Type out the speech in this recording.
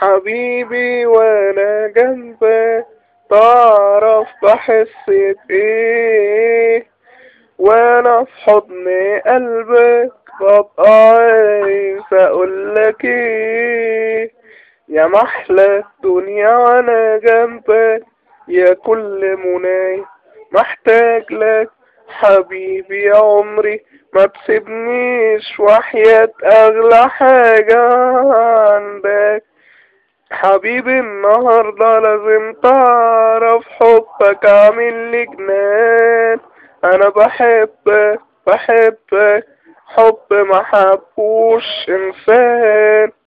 حبيبي وانا جنبك تعرف بحس بايه وانا في حضن قلبك ببقى عايز اقولك ايه يا محلى الدنيا وانا جنبك يا كل مناي محتاج لك حبيبي يا عمري ما تسيبنيش وحياة اغلى حاجة عندك حبيبي النهاردة لازم تعرف حبك عامل لي جنان انا بحبك بحبك حب ما حبوش انسان